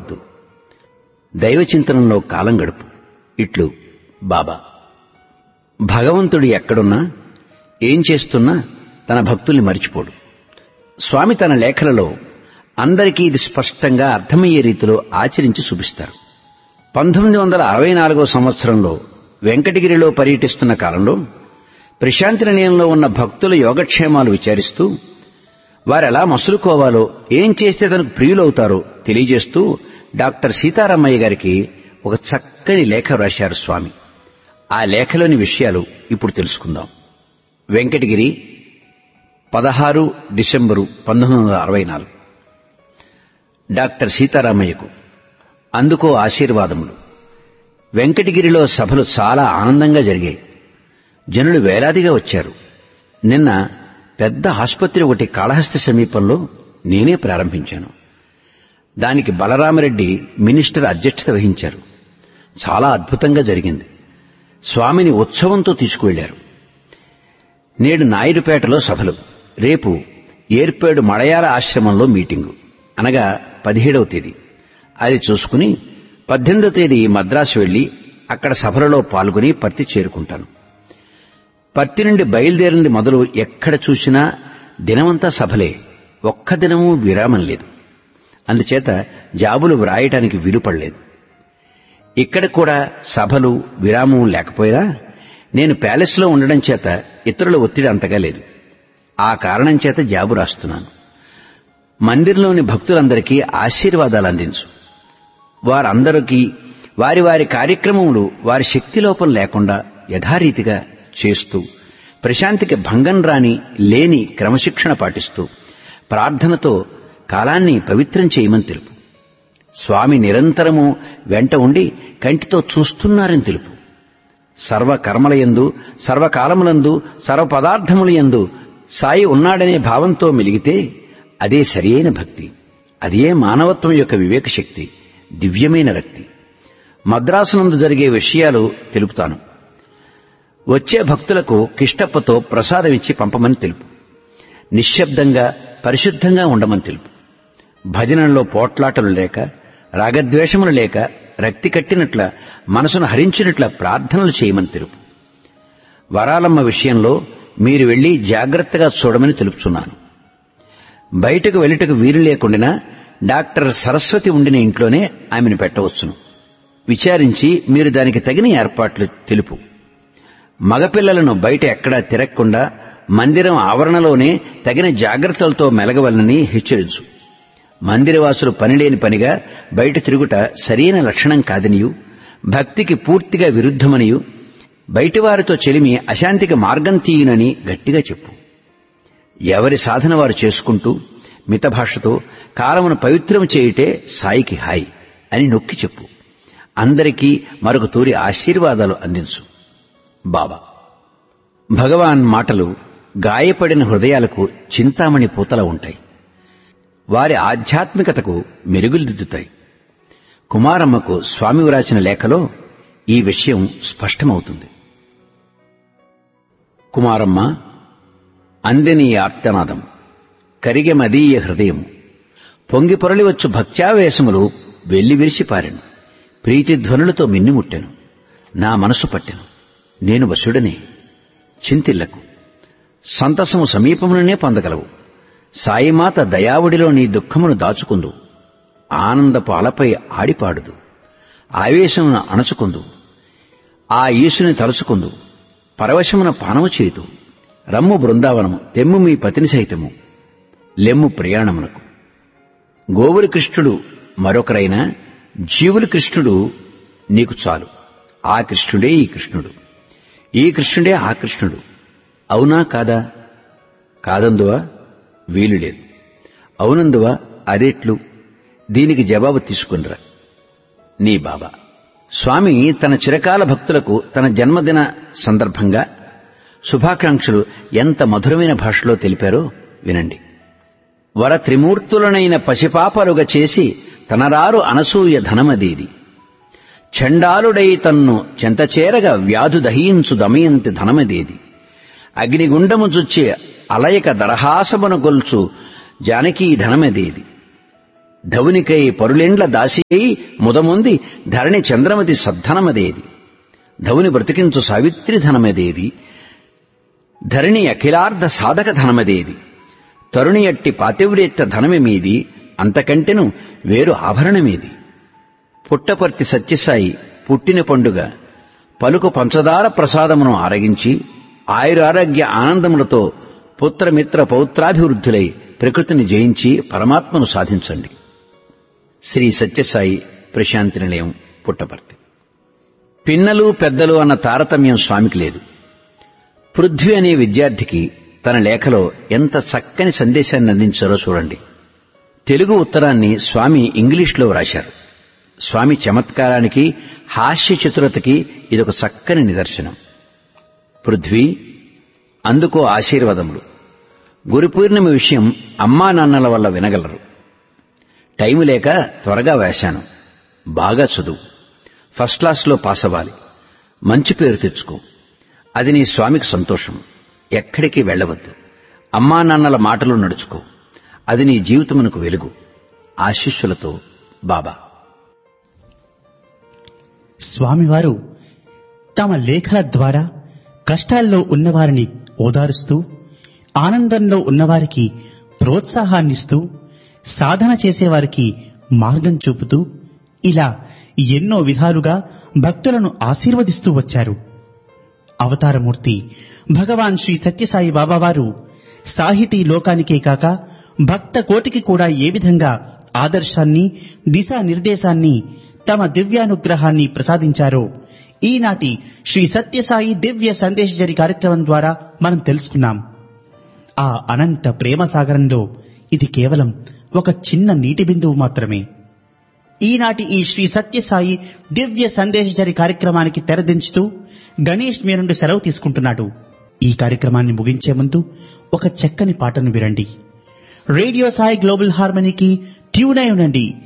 తొందరపడవద్దు దైవ చింతనంలో కాలం గడుపు ఇట్లు బాబా భగవంతుడు ఎక్కడున్నా ఏం చేస్తున్నా తన భక్తుల్ని మరిచిపోడు స్వామి తన లేఖలలో అందరికీ ఇది స్పష్టంగా అర్థమయ్యే రీతిలో ఆచరించి చూపిస్తారు పంతొమ్మిది వందల అరవై నాలుగో సంవత్సరంలో వెంకటగిరిలో పర్యటిస్తున్న కాలంలో ప్రశాంతి నిలయంలో ఉన్న భక్తుల యోగక్షేమాలు విచారిస్తూ వారెలా మసులుకోవాలో ఏం చేస్తే తనకు ప్రియులవుతారో తెలియజేస్తూ డాక్టర్ సీతారామయ్య గారికి ఒక చక్కని లేఖ రాశారు స్వామి ఆ లేఖలోని విషయాలు ఇప్పుడు తెలుసుకుందాం వెంకటగిరి పదహారు డిసెంబరు పంతొమ్మిది వందల అరవై నాలుగు డాక్టర్ సీతారామయ్యకు అందుకో ఆశీర్వాదములు వెంకటగిరిలో సభలు చాలా ఆనందంగా జరిగాయి జనులు వేలాదిగా వచ్చారు నిన్న పెద్ద ఆసుపత్రి ఒకటి కాళహస్తి సమీపంలో నేనే ప్రారంభించాను దానికి బలరామరెడ్డి మినిస్టర్ అధ్యక్షత వహించారు చాలా అద్భుతంగా జరిగింది స్వామిని ఉత్సవంతో తీసుకువెళ్లారు నేడు నాయుడుపేటలో సభలు రేపు ఏర్పేడు మడయాల ఆశ్రమంలో మీటింగు అనగా పదిహేడవ తేదీ అది చూసుకుని పద్దెనిమిదవ తేదీ మద్రాసు వెళ్లి అక్కడ సభలలో పాల్గొని పత్తి చేరుకుంటాను పత్తి నుండి బయలుదేరింది మొదలు ఎక్కడ చూసినా దినమంతా సభలే ఒక్క దినమూ విరామం లేదు అందుచేత జాబులు వ్రాయటానికి వీలుపడలేదు ఇక్కడ కూడా సభలు విరామం లేకపోయినా నేను ప్యాలెస్లో ఉండడం చేత ఇతరుల ఒత్తిడి అంతగా లేదు ఆ కారణం చేత జాబు రాస్తున్నాను మందిరంలోని భక్తులందరికీ ఆశీర్వాదాలు అందించు వారందరికీ వారి వారి కార్యక్రమములు వారి శక్తి లోపం లేకుండా యథారీతిగా చేస్తూ ప్రశాంతికి భంగం రాని లేని క్రమశిక్షణ పాటిస్తూ ప్రార్థనతో కాలాన్ని పవిత్రం చేయమని తెలుపు స్వామి నిరంతరము వెంట ఉండి కంటితో చూస్తున్నారని తెలుపు సర్వకర్మలయందు సర్వకాలములందు సర్వ పదార్థములయందు సాయి ఉన్నాడనే భావంతో మెలిగితే అదే సరియైన భక్తి అదే మానవత్వం యొక్క వివేక శక్తి దివ్యమైన రక్తి మద్రాసునందు జరిగే విషయాలు తెలుపుతాను వచ్చే భక్తులకు కిష్టప్పతో ప్రసాదం ఇచ్చి పంపమని తెలుపు నిశ్శబ్దంగా పరిశుద్ధంగా ఉండమని తెలుపు భజనల్లో పోట్లాటలు లేక రాగద్వేషములు లేక రక్తి కట్టినట్ల మనసును హరించినట్ల ప్రార్థనలు చేయమని తెలుపు వరాలమ్మ విషయంలో మీరు వెళ్లి జాగ్రత్తగా చూడమని తెలుపుతున్నాను బయటకు వెళ్ళటకు వీలు లేకుండా డాక్టర్ సరస్వతి ఉండిన ఇంట్లోనే ఆమెను పెట్టవచ్చును విచారించి మీరు దానికి తగిన ఏర్పాట్లు తెలుపు మగపిల్లలను బయట ఎక్కడా తిరగకుండా మందిరం ఆవరణలోనే తగిన జాగ్రత్తలతో మెలగవలనని హెచ్చరించు మందిరవాసులు పనిలేని పనిగా బయట తిరుగుట సరైన లక్షణం కాదనియు భక్తికి పూర్తిగా విరుద్ధమనియు బయటివారితో చెలిమి అశాంతికి మార్గం తీయనని గట్టిగా చెప్పు ఎవరి సాధన వారు చేసుకుంటూ మితభాషతో కాలమును పవిత్రం చేయుటే సాయికి హాయి అని నొక్కి చెప్పు అందరికీ మరొక తూరి ఆశీర్వాదాలు అందించు బాబా భగవాన్ మాటలు గాయపడిన హృదయాలకు చింతామణి పూతల ఉంటాయి వారి ఆధ్యాత్మికతకు మెరుగుదిద్దుతాయి కుమారమ్మకు స్వామి వ్రాసిన లేఖలో ఈ విషయం స్పష్టమవుతుంది కుమారమ్మ అందని ఆర్తనాదం కరిగె మదీయ హృదయం పొంగి పొరలివచ్చు భక్త్యావేశములు వెళ్లి విరిసిపారెను ప్రీతిధ్వనులతో మిన్నిముట్టెను నా మనసు పట్టెను నేను వశుడనే చింతిల్లకు సంతసము సమీపముననే పొందగలవు సాయిమాత దయావుడిలో నీ దుఃఖమును దాచుకుందు ఆనందపు అలపై ఆడిపాడుదు ఆవేశమును అణచుకుందు ఆ ఈశుని తలుచుకుందు పరవశమున పానము చేతు రమ్ము బృందావనము తెమ్ము మీ పతిని సహితము లెమ్ము ప్రయాణమునకు గోవురి కృష్ణుడు మరొకరైనా జీవుల కృష్ణుడు నీకు చాలు ఆ కృష్ణుడే ఈ కృష్ణుడు ఈ కృష్ణుడే ఆ కృష్ణుడు అవునా కాదా కాదందువా వీలు లేదు అవునందువా అదేట్లు దీనికి జవాబు తీసుకునిరా నీ బాబా స్వామి తన చిరకాల భక్తులకు తన జన్మదిన సందర్భంగా శుభాకాంక్షలు ఎంత మధురమైన భాషలో తెలిపారో వినండి వర త్రిమూర్తులనైన పసిపాపలుగా చేసి తనరారు అనసూయ ధనమదీది చండాలుడై తన్ను చెంతచేరగా వ్యాధు దహించు దమయంతి ధనమదేది అగ్నిగుండము జుచ్చే అలయక దరహాసమును గొల్చు జానకీ ధనమదేది ధవునికై పరులెండ్ల దాసి ముదముంది ధరణి చంద్రమతి సద్ధనమదేది ధవుని బ్రతికించు సావిత్రి ధనమదేది ధరణి అఖిలార్ధ సాధక ధనమదేది తరుణి అట్టి పాతివ్రేత్త ధనమేమీది అంతకంటెను వేరు ఆభరణమేది పుట్టపర్తి సత్యసాయి పుట్టిన పండుగ పలుకు పంచదార ప్రసాదమును ఆరగించి ఆయురారోగ్య ఆనందములతో పుత్రమిత్ర పౌత్రాభివృద్ధులై ప్రకృతిని జయించి పరమాత్మను సాధించండి శ్రీ సత్యసాయి ప్రశాంతి నిలయం పుట్టపర్తి పిన్నలు పెద్దలు అన్న తారతమ్యం స్వామికి లేదు పృథ్వీ అనే విద్యార్థికి తన లేఖలో ఎంత చక్కని సందేశాన్ని అందించారో చూడండి తెలుగు ఉత్తరాన్ని స్వామి ఇంగ్లీష్లో వ్రాశారు స్వామి చమత్కారానికి హాస్య చతురతకి ఇదొక చక్కని నిదర్శనం పృథ్వీ అందుకో ఆశీర్వాదములు గురు పూర్ణిమ విషయం అమ్మా నాన్నల వల్ల వినగలరు టైము లేక త్వరగా వేశాను బాగా చదువు ఫస్ట్ క్లాస్లో పాస్ అవ్వాలి మంచి పేరు తెచ్చుకో అది నీ స్వామికి సంతోషం ఎక్కడికి వెళ్ళవద్దు అమ్మా నాన్నల మాటలు నడుచుకో అది నీ జీవితమునకు వెలుగు ఆశిష్యులతో బాబా స్వామివారు తమ లేఖల ద్వారా కష్టాల్లో ఉన్నవారిని ఓదారుస్తూ ఆనందంలో ఉన్నవారికి ప్రోత్సాహాన్నిస్తూ సాధన చేసేవారికి మార్గం చూపుతూ ఇలా ఎన్నో విధాలుగా భక్తులను ఆశీర్వదిస్తూ వచ్చారు అవతారమూర్తి భగవాన్ శ్రీ సత్యసాయి బాబావారు సాహితీ లోకానికే కాక భక్త కోటికి కూడా ఏ విధంగా ఆదర్శాన్ని దిశానిర్దేశాన్ని తమ దివ్యానుగ్రహాన్ని ప్రసాదించారో ఈనాటి శ్రీ సత్యసాయి దివ్య సందేశజరి కార్యక్రమం ద్వారా మనం తెలుసుకున్నాం ఆ అనంత ప్రేమ సాగరంలో ఇది కేవలం ఒక చిన్న నీటి బిందువు మాత్రమే ఈనాటి ఈ శ్రీ సత్యసాయి దివ్య సందేశజరి కార్యక్రమానికి తెరదించుతూ గణేష్ మీ నుండి సెలవు తీసుకుంటున్నాడు ఈ కార్యక్రమాన్ని ముగించే ముందు ఒక చక్కని పాటను వినండి రేడియో సాయి గ్లోబల్ హార్మనీకి ట్యూన్ అయి ఉండండి